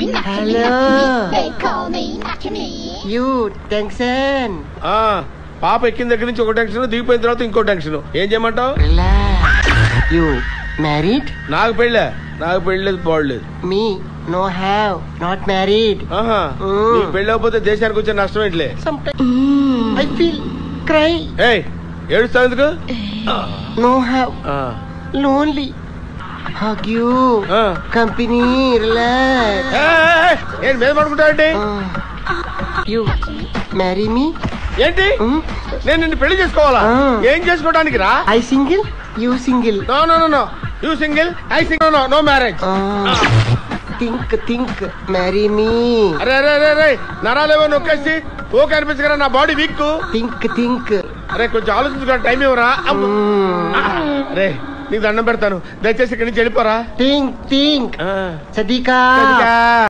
Hello. They call me Nakini. You tension ఆ, పాప ఎక్కిన దగ్గర నుంచి ఒక టెన్షన్ దిగిపోయిన తర్వాత ఇంకో టెన్షన్ ఏం చేయమంటావు రిలాక్స్ యూ మ్యారీడ్ నాకు పెళ్ళే నాకు పెళ్ళలేదు పోవట్లేదు మీ నో హ్యావ్ నాట్ మ్యారీడ్ ఆహా Mm. నీకు పెళ్ళి అవ్వకపోతే దేశానికి వచ్చే నష్టం ఏంటిలే ఐ ఫీల్ క్రై ఏయ్ ఏడుస్తావు ఎందుకు నో హ్యావ్ ఆ, లోన్లీ హగ్ యూ ఆ. కంపెనీ రిలాక్స్ ఏయ్, ఏయ్, ఏయ్, ఏంటి మీద పడుకుంటావండి యూ మ్యారీ మీ ఏంటి నేను నిన్ను పెళ్లి చేసుకోవాలా ఆ. ఏం చేసుకోవడానికి రా I single you single no no no no you single I single no no marriage think think marry me అరే అరే అరే అరే నరాలేవో నొక్కేసి ఓకే అనిపించగరా నా బాడీ వీక్ థింక్ థింక్ అరే కొంచెం ఆలోచించుకున్న టైం ఇవ్వరా అమ్మ. అరే నీకు దండం పెడతాను దయచేసి ఇక్కడి నుంచి వెళ్ళిపోరా థింక్ థింక్ ఆ. సదికా సరిగా.